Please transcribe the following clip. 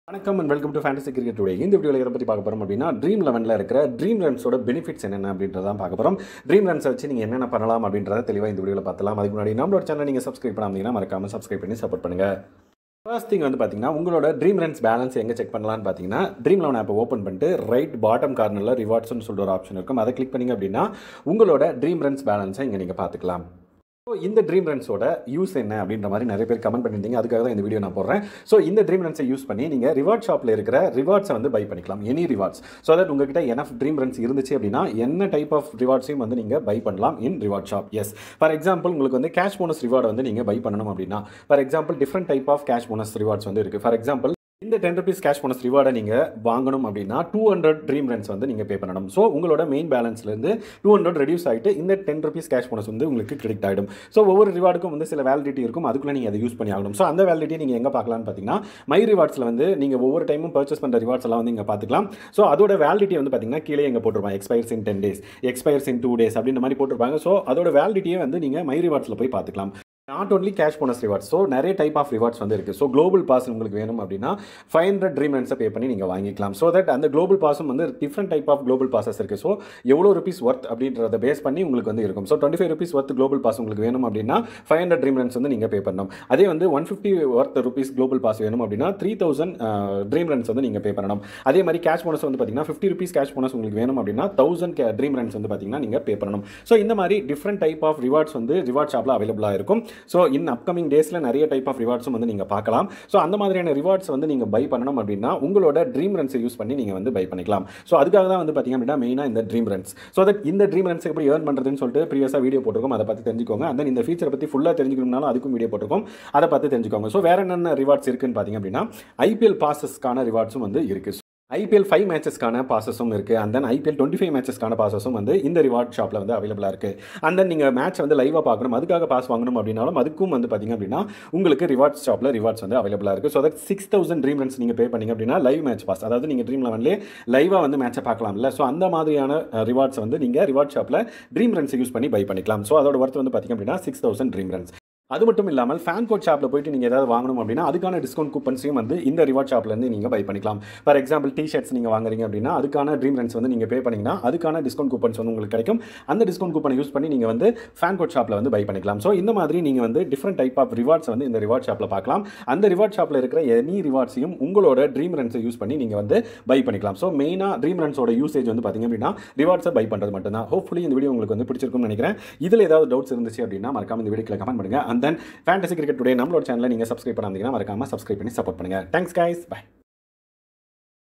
வணக்கம் and welcome to fantasy cricket today இந்த வீடியோவில் எதை பற்றி பார்க்க போகிறோம் அப்படின்னா ட்ரீம் லெவனில் இருக்கிற ட்ரீம் ரன்ஸோட பெனிஃபிட்ஸ் என்னென்ன அப்படின்றதான் பார்க்க போகிறோம் ட்ரீம் ரன்ஸை வச்சு நீங்கள் என்னென்ன பண்ணலாம் அப்படின்றத தெளிவாக இந்த வீடியோவில் பார்த்தலாம் அதுக்கு முன்னாடி நம்மளோட சேனல் நீங்கள் சப்ஸ்கிரைப் பண்ணாமீங்கன்னா மறக்காமல் சப்ஸ்கிரைப் பண்ணி சப்போர்ட் பண்ணுங்கள் ஃபர்ஸ்ட் திங் வந்து பார்த்தீங்கன்னா உங்களோட ட்ரீம் ரன்ஸ் பேலன்ஸ் எங்கே செக் பண்ணலாம்னு பார்த்தீங்கன்னா ட்ரீம் லெவன் ஆப்பை ஓப்பன் பண்ணிட்டு ரைட் பாட்டம் கார்னரில் ரிவார்ட்ஸ்னு சொல்லிட்டு ஒரு ஆப்ஷன் இருக்கும் அதை கிளிக் பண்ணிங்க அப்படின்னா உங்களோட ட்ரீம் ரன்ஸ் பேலன்ஸை இங்கே நீங்கள் பார்த்துக்கலாம் ஸோ இந்த ட்ரீம் ரன்ஸோட யூஸ் என்ன அப்படின்ற மாதிரி நிறைய பேர் கமெண்ட் பண்ணியிருந்தீங்க அதுக்காக தான் இந்த வீடியோ நான் போடுறேன் ஸோ இந்த ட்ரீம் ரன்ஸை யூஸ் பண்ணி நீங்கள் ரிவார்ட் ஷாப்பில் இருக்கிற ரிவார்ட்ஸை வந்து பை பண்ணிக்கலாம் எனி ரிவார்ட்ஸ் ஸோ தட் உங்ககிட்ட எனஃப் ட்ரீம் ரன்ஸ் இருந்துச்சு அப்படின்னா என்ன டைப் ஆஃப் ரிவார்ட்ஸையும் வந்து நீங்கள் பை பண்ணலாம் in reward shop S for example உங்களுக்கு வந்து கேஷ் போனஸ் ரிவார்டு வந்து நீங்கள் பை பண்ணணும் அப்படின்னா for example different type of cash bonus rewards வந்து இருக்குது ஃபார் எக்ஸாம்பிள் இந்த டென் ருபீஸ் கேஷ் போனஸ் ரிவார்டை நீங்கள் வாங்கணும் அப்படின்னா டூ ஹண்ட்ரட் ட்ரீம் ரன்ஸ் வந்து நீங்கள் பே பண்ணணும் ஸோ உங்களோட மெயின் பேலன்ஸ்லேருந்து டூ ஹண்ட்ரட் ரெடியூஸ் ஆகிட்டு இந்த டென் ருபீஸ் கேஷ் போனஸ் வந்து உங்களுக்கு கிரெடிட் ஆகிடும் ஸோ ஒவ்வொரு ரிவார்டுக்கும் வந்து சில வேலிடிட்டி இருக்கும் அதுக்குள்ளே நீங்கள் அதை யூஸ் பண்ணி ஆகணும் ஸோ அந்த வேலிடிட்டி நீங்கள் எங்கே பார்க்கலாம்னு பார்த்தீங்கன்னா மை ரிவார்ட்ஸில் வந்து நீங்கள் ஒவ்வொரு டைமும் பர்ச்சேஸ் பண்ணுற ரிவார்ட்ஸ் எல்லாம் வந்து இங்கே பார்த்துக்கலாம் ஸோ அதோட வேலிடிட்டி வந்து பார்த்தீங்கன்னா கீழே எங்கே போட்டிருப்பாங்க expires in ten days expires in two days அப்படின்ற மாதிரி போட்டிருப்பாங்க ஸோ அதோட வேலிடிட்டியை வந்து நீங்கள் மை ரிவார்ட்ஸில் போய் பார்த்துக்கலாம் not only cash bonus rewards so நிறைய டைப் ஆஃப் ரிவார்ட்ஸ் வந்து இருக்குது ஸோ குளோபல் பாஸ் உங்களுக்கு வேணும் அப்படின்னா ஃபைவ் ஹண்ட்ரட் ட்ரீம் ரன்ஸை பே பண்ணி நீங்கள் வாங்கிக்கலாம் ஸோ தட் அந்த குளோபல் பாஸும் வந்து different type of global passes இருக்குது ஸோ எவ்வளோ ருபீஸ் ஒர்த் அப்படின்றத பேஸ் பண்ணி உங்களுக்கு வந்து இருக்கும் so twenty five rupees worth global pass உங்களுக்கு வேணும் அப்படின்னா ஃபைவ் ஹண்ட்ரட் ட்ரீம் ரன்ஸ் வந்து நீங்கள் பே பண்ணணும் அதே வந்து one fifty worth rupees global pass வேணும் அப்படின்னா த்ரீ தௌசண்ட் ட்ரீம் ரன்ஸ் வந்து நீங்கள் பே பண்ணணும் அதே மாதிரி கேஷ் போனஸ் வந்து பார்த்தீங்கன்னா ஃபிஃப்டி ருபீஸ் கேஷ் போனஸ் உங்களுக்கு வேணும் அப்படின்னா தௌசண்ட் ட்ரீம் ரன்ஸ் வந்து பார்த்தீங்கன்னா நீங்கள் பே பண்ணணும் ஸோ இந்த மாதிரி டிஃப்ரெண்ட் டைப் ஆஃப் ரிவார்ட்ஸ் வந்து ரிவார்ட் ஷாப்பில் அவைலபிளாக இருக்கும் ஸோ இன் அப்கமிங் டேஸில் நிறைய டைப் ஆஃப் ரிவார்ட்ஸும் வந்து நீங்கள் பார்க்கலாம் ஸோ அந்த மாதிரியான ரிவார்ட்ஸ் வந்து நீங்கள் பை பண்ணணும் அப்படின்னா உங்களோட ட்ரீம் ரன்ஸை யூஸ் பண்ணி நீங்கள் வந்து பை பண்ணிக்கலாம் ஸோ அதுக்காக தான் வந்து பார்த்தீங்க அப்படின்னா மெயினாக இந்த ட்ரீம் ரன்ஸ் ஸோ தட் இந்த ட்ரீம் ரன்ஸ் எப்படி ஏர்ன் பண்ணுறதுன்னு சொல்லிட்டு ப்ரீவியஸாக வீடியோ போட்டிருக்கோம் அதை பற்றி தெரிஞ்சுக்கோங்க அந்த இந்த ஃபீச்சரை பற்றி ஃபுல்லாக தெரிஞ்சுக்கணும்னாலும் அதுக்கும் வீடியோ போட்டிருக்கோம் அதை பார்த்து தெரிஞ்சுக்கோங்க ஸோ வேறு என்னென்ன ரிவார்ட்ஸ் இருக்குன்னு பார்த்தீங்க அப்படின்னா ஐபிஎல் பாசஸ்க்கான ரிவார்ட்ஸும் வந்து இருக்குது ஐபிஎல் ஃபைவ் மேட்சஸ்க்கான பாசஸும் இருக்குது and then IPL twenty five மேட்சஸ்க்கான பாசஸும் வந்து இந்த ரிவார்ட் ஷாப்பில் வந்து அவைலபிளாக இருக்குது அண்ட் தென் நீங்கள் மேட்ச் வந்து லைவாக பார்க்கணும் அதுக்காக பாஸ் வாங்கணும் அப்படின்னாலும் அதுக்கும் வந்து பார்த்திங்க அப்படின்னா உங்களுக்கு ரிவார்ட்ஸ் ஷாப்பில் ரிவார்ட்ஸ் வந்து அவைலபிளாக இருக்குது so that six thousand dream runs நீங்கள் பே பண்ணிங்க அப்படின்னா லைவ் மேட்ச் பாஸ் அதாவது நீங்கள் ட்ரீம் லெவன்லேயே லைவாக வந்து மேட்சை பார்க்கலாம்ல ஸோ அந்த மாதிரியான ரிவார்ட்ஸ் வந்து நீங்கள் ரிவார்ட் ஷாப்பில் ட்ரீம் ரன்ஸ் யூஸ் பண்ணி பை பண்ணிக்கலாம் ஸோ அதோட ஒர்த் வந்து பார்த்திங்க அப்படின்னா சிக்ஸ் தௌசண்ட் ட்ரீம் ரன்ஸ் அது மட்டும் இல்லாமல் ஃபேன் கோட் ஷாப்பில் போயிட்டு நீங்கள் ஏதாவது வாங்கணும் அப்படின்னா அதுக்கான டிஸ்கவுண்ட் கூப்பன்ஸையும் வந்து இந்த ரிவார்ட் ஷாப்லேருந்து நீங்கள் பை பண்ணிக்கலாம் ஃபார் எக்ஸாம்பிள் டி ஷர்ட்ஸ் நீங்கள் வாங்குறீங்க அப்படின்னா அதுக்கான ட்ரீம் ரன்ஸ் வந்து நீங்கள் பே பண்ணிங்கன்னா அதுக்கான டிஸ்கவுண்ட் கூப்பன்ஸ் வந்து உங்களுக்கு கிடைக்கும் அந்த டிஸ்கவுண்ட் கூப்பனை யூஸ் பண்ணி நீங்கள் வந்து ஃபேன் கோட் ஷாப்பில் வந்து பை பண்ணிக்கலாம் ஸோ இந்த மாதிரி நீங்கள் வந்து டிஃப்ரெண்ட் டைப் ஆஃப் ரிவார்ட்ஸ் வந்து இந்த ரிவார்ட் ஷாப்பில் பார்க்கலாம் அந்த ரிவார்ட் ஷாப்பில் இருக்கிற எனி ரிவார்ட்ஸையும் உங்களோட ட்ரீம் ரன்ஸை யூஸ் பண்ணி நீங்கள் வந்து பை பண்ணிக்கலாம் ஸோ மெயினாக ட்ரீம் ரன்ஸோட யூசேஜ் வந்து பார்த்திங்க அப்படின்னா ரிவார்ட்ஸை பை பண்ணுறது மட்டும்தான் ஹோப்ஃபுல்லி இந்த வீடியோ உங்களுக்கு வந்து பிடிச்சிருக்கும்னு நினைக்கிறேன் இதில் ஏதாவது டவுட்ஸ் இருந்துச்சு அப்படின்னா மறக்காம இந்த வீடியோக்கு கமெண்ட் பண்ணுங்கள் and then fantasy cricket today நம்மளோட சேனலை நீங்கள் சப்ஸ்கிரைப் பண்ணாமல் மறக்காமல் சப்ஸ்கிரைப் பண்ணி சப்போர்ட் பண்ணுங்கள் தேங்க்ஸ் கைஸ் பை